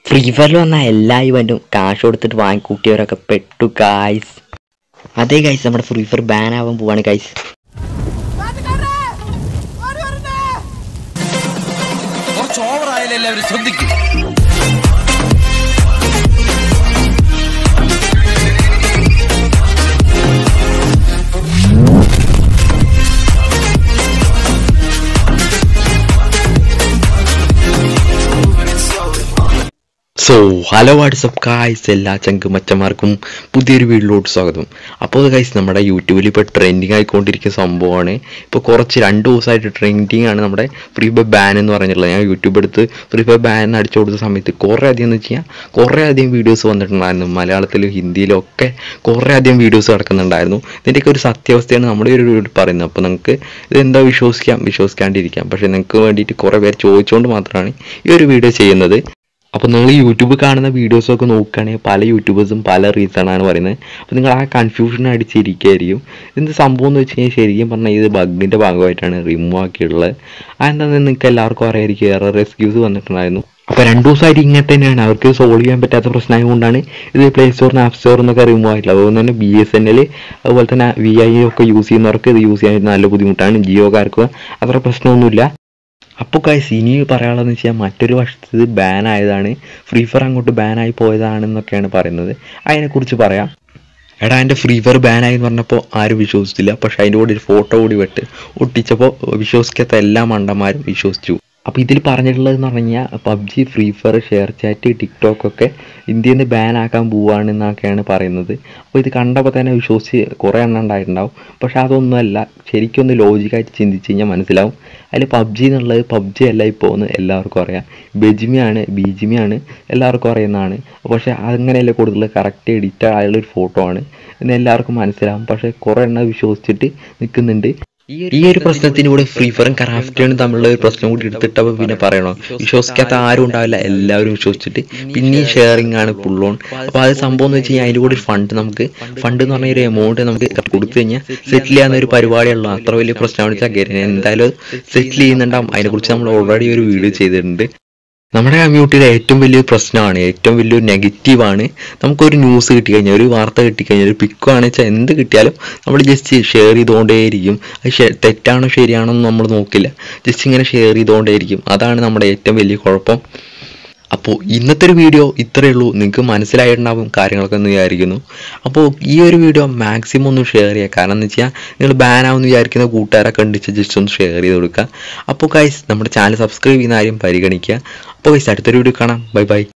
free ഫയറിൽ വന്ന എല്ലാ ഇവൻറ്റും കാശ് കൊടുത്തിട്ട് വാങ്ങിക്കൂട്ടിയവരൊക്കെ പെട്ടു ഗായ്സ് അതെ ഗൈസ് നമ്മുടെ ഫ്രീ ഫയർ ബാൻ ആവാൻ പോവാണ് ഗൈസ് കുറച്ച് ഓവറായാലും എല്ലാവരും ശ്രദ്ധിക്കും സോ ഹലോ വാട്സപ്പ് കായ്സ് എല്ലാ ചങ്കുമച്ചന്മാർക്കും പുതിയൊരു വീഡിയോയിലോട്ട് സ്വാഗതം അപ്പോൾ ഗൈസ് നമ്മുടെ യൂട്യൂബിൽ ഇപ്പോൾ ട്രെൻഡിങ് ആയിക്കൊണ്ടിരിക്കുന്ന സംഭവമാണ് ഇപ്പോൾ കുറച്ച് രണ്ട് ദിവസമായിട്ട് ട്രെൻഡിങ് ആണ് നമ്മുടെ ഫ്രീ ഫയർ ബാൻ എന്ന് പറഞ്ഞിട്ടുള്ളത് ഞാൻ യൂട്യൂബ് എടുത്ത് ഫ്രീ ഫയർ ബാൻ എന്ന് അടിച്ചു കൊടുത്ത സമയത്ത് കുറേ അധികം എന്ന് വെച്ചാൽ കുറേ അധികം വീഡിയോസ് വന്നിട്ടുണ്ടായിരുന്നു മലയാളത്തിലും ഹിന്ദിയിലും ഒക്കെ കുറേ അധികം വീഡിയോസ് കിടക്കുന്നുണ്ടായിരുന്നു ഇതിൻ്റെയൊക്കെ ഒരു സത്യാവസ്ഥയാണ് നമ്മുടെ ഈ ഒരു വീഡിയോ പറയുന്നത് അപ്പോൾ നിങ്ങൾക്ക് ഇതെന്താ വിശ്വസിക്കാം വിശ്വസിക്കാണ്ടിരിക്കാം പക്ഷേ നിങ്ങൾക്ക് വേണ്ടിയിട്ട് കുറേ പേര് ചോദിച്ചുകൊണ്ട് മാത്രമാണ് ഈ ഒരു വീഡിയോ ചെയ്യുന്നത് അപ്പോൾ നിങ്ങൾ യൂട്യൂബ് കാണുന്ന വീഡിയോസൊക്കെ നോക്കുകയാണെങ്കിൽ പല യൂട്യൂബേഴ്സും പല റീസണാണ് പറയുന്നത് അപ്പോൾ നിങ്ങൾ ആ കൺഫ്യൂഷൻ അടിച്ചിരിക്കുകയായിരിക്കും എന്ത് സംഭവം എന്ന് വെച്ച് കഴിഞ്ഞാൽ ശരിക്കും പറഞ്ഞാൽ ഇത് ബഗ്ഗിൻ്റെ ഭാഗമായിട്ടാണ് റിമൂവ് ആക്കിയിട്ടുള്ളത് അതെന്താണെന്ന് നിങ്ങൾക്ക് എല്ലാവർക്കും അറിയായിരിക്കും എറർ എക്സ്ക്യൂസ് വന്നിട്ടുണ്ടായിരുന്നു അപ്പോൾ രണ്ട് ദിവസമായിട്ട് ഇങ്ങനെ തന്നെയാണ് അവർക്ക് സോൾവ് ചെയ്യാൻ പറ്റാത്ത പ്രശ്നമായതുകൊണ്ടാണ് ഇത് പ്ലേ സ്റ്റോറിന് ആപ്പ് സ്റ്റോറിൽ നിന്നൊക്കെ റിമൂവ് ആയിട്ടുള്ളത് അതുകൊണ്ട് തന്നെ ബി എസ് എൻ എൽ അതുപോലെ തന്നെ വി ഐ ഒക്കെ യൂസ് ചെയ്യുന്നവർക്ക് ഇത് യൂസ് ചെയ്യാൻ നല്ല ബുദ്ധിമുട്ടാണ് ജിയോക്കാർക്ക് അത്ര പ്രശ്നമൊന്നുമില്ല അപ്പോൾ ഗൈസ് ഇനി പറയാനുള്ളതെന്ന് വെച്ചാൽ മറ്റൊരു വശത്ത് ഇത് ബാൻ ആയതാണ് ഫ്രീ ഫയർ അങ്ങോട്ട് ബാൻ ആയി പോയതാണെന്നൊക്കെയാണ് പറയുന്നത് അതിനെക്കുറിച്ച് പറയാം എടാ എൻ്റെ ഫ്രീ ഫയർ ബാൻ ആയി എന്ന് പറഞ്ഞപ്പോൾ ആരും വിശ്വസിച്ചില്ല പക്ഷേ അതിൻ്റെ കൂടെ ഒരു ഫോട്ടോ കൂടി വിട്ട് ഒട്ടിച്ചപ്പോൾ വിശ്വസിക്കാത്ത എല്ലാ മണ്ടന്മാരും വിശ്വസിച്ചു അപ്പോൾ ഇതിൽ പറഞ്ഞിട്ടുള്ളത് എന്ന് പറഞ്ഞു കഴിഞ്ഞാൽ PUBG free fire ShareChat TikTok ഒക്കെ ഇന്ത്യയിൽ നിന്ന് ബാൻ ആക്കാൻ പോവുകയാണെന്നൊക്കെയാണ് പറയുന്നത് അപ്പോൾ ഇത് കണ്ടപ്പോൾ തന്നെ വിശ്വസിച്ച് കുറേ എണ്ണം ഉണ്ടായിട്ടുണ്ടാവും പക്ഷേ അതൊന്നുമല്ല ശരിക്കും ഒന്ന് ലോജിക്കായിട്ട് ചിന്തിച്ച് കഴിഞ്ഞാൽ മനസ്സിലാവും അതിൽ പബ്ജി എന്നുള്ളത് പബ്ജി അല്ല ഇപ്പോൾ എന്ന് എല്ലാവർക്കും അറിയാം ബെജിമിയാണ് ബീജിമിയാണ് എല്ലാവർക്കും അറിയുന്നതാണ് പക്ഷേ അങ്ങനെയല്ല കൂടുതൽ കറക്റ്റ് എഡിറ്റ് ആയുള്ള ഒരു ഫോട്ടോ ആണ് എന്ന് എല്ലാവർക്കും മനസ്സിലാവും പക്ഷേ കുറേ എണ്ണം വിശ്വസിച്ചിട്ട് നിൽക്കുന്നുണ്ട് ഈ ഒരു പ്രശ്നത്തിന് കൂടെ ഫ്രീ ഫയറും ക്രാഫ്റ്റും തമ്മിലുള്ള ഒരു പ്രശ്നം കൂടി എടുത്തിട്ടപ്പോൾ പിന്നെ പറയണോ വിശ്വസിക്കാത്ത ആരും ഉണ്ടാവില്ല എല്ലാവരും വിശ്വസിച്ചിട്ട് പിന്നെ ഷെയറിംഗ് ആണ് ഫുൾ ഓൺ അപ്പോൾ അത് സംഭവം എന്ന് വെച്ച് കഴിഞ്ഞാൽ അതിൻ്റെ കൂടെ ഒരു ഫണ്ട് നമുക്ക് ഫണ്ട് എന്ന് പറഞ്ഞ ഒരു എമൗണ്ട് നമുക്ക് കൊടുത്തു കഴിഞ്ഞാൽ സെറ്റിൽ ചെയ്യാവുന്ന ഒരു പരിപാടിയുള്ളൂ അത്ര വലിയ പ്രശ്നമാണെന്ന് വെച്ചാൽ ഗരൻ എന്തായാലും സെറ്റിൽ ചെയ്യുന്നുണ്ടാവും അതിനെക്കുറിച്ച് നമ്മൾ ഓൾറെഡി ഒരു വീഡിയോ ചെയ്തിട്ടുണ്ട് നമ്മുടെ കമ്മ്യൂണിറ്റിയിലെ ഏറ്റവും വലിയൊരു പ്രശ്നമാണ് ഏറ്റവും വലിയൊരു നെഗറ്റീവാണ് നമുക്കൊരു ന്യൂസ് കിട്ടിക്കഴിഞ്ഞാൽ ഒരു വാർത്ത കിട്ടിക്കഴിഞ്ഞാൽ ഒരു പിക്കോ ആണെന്ന് വെച്ചാൽ എന്ത് കിട്ടിയാലും നമ്മൾ ജസ്റ്റ് ഷെയർ ചെയ്തുകൊണ്ടേയിരിക്കും അത് ഷെ- തെറ്റാണോ ശരിയാണോ എന്ന് നമ്മൾ നോക്കില്ല ജസ്റ്റ് ഇങ്ങനെ ഷെയർ ചെയ്തുകൊണ്ടേയിരിക്കും അതാണ് നമ്മുടെ ഏറ്റവും വലിയ കുഴപ്പം അപ്പോൾ ഇന്നത്തെ ഒരു വീഡിയോ ഇത്രയേ ഉള്ളൂ നിങ്ങൾക്ക് മനസ്സിലായിട്ടുണ്ടാവും കാര്യങ്ങളൊക്കെ എന്ന് വിചാരിക്കുന്നു അപ്പോൾ ഈ ഒരു വീഡിയോ മാക്സിമം ഒന്ന് ഷെയർ ചെയ്യുക കാരണം എന്ന് വെച്ചാൽ നിങ്ങൾ ബാൻ ആവുമെന്ന് വിചാരിക്കുന്ന കൂട്ടുകാരൊക്കെ ഉണ്ടിച്ച് ജസ്റ്റ് ഒന്ന് ഷെയർ ചെയ്ത് കൊടുക്കുക അപ്പോൾ ഗൈസ് നമ്മുടെ ചാനൽ സബ്സ്ക്രൈബ് ചെയ്യുന്ന കാര്യം പരിഗണിക്കുക അപ്പോൾ ഗൈസ് അടുത്തൊരു വീഡിയോ കാണാം ബൈ ബൈ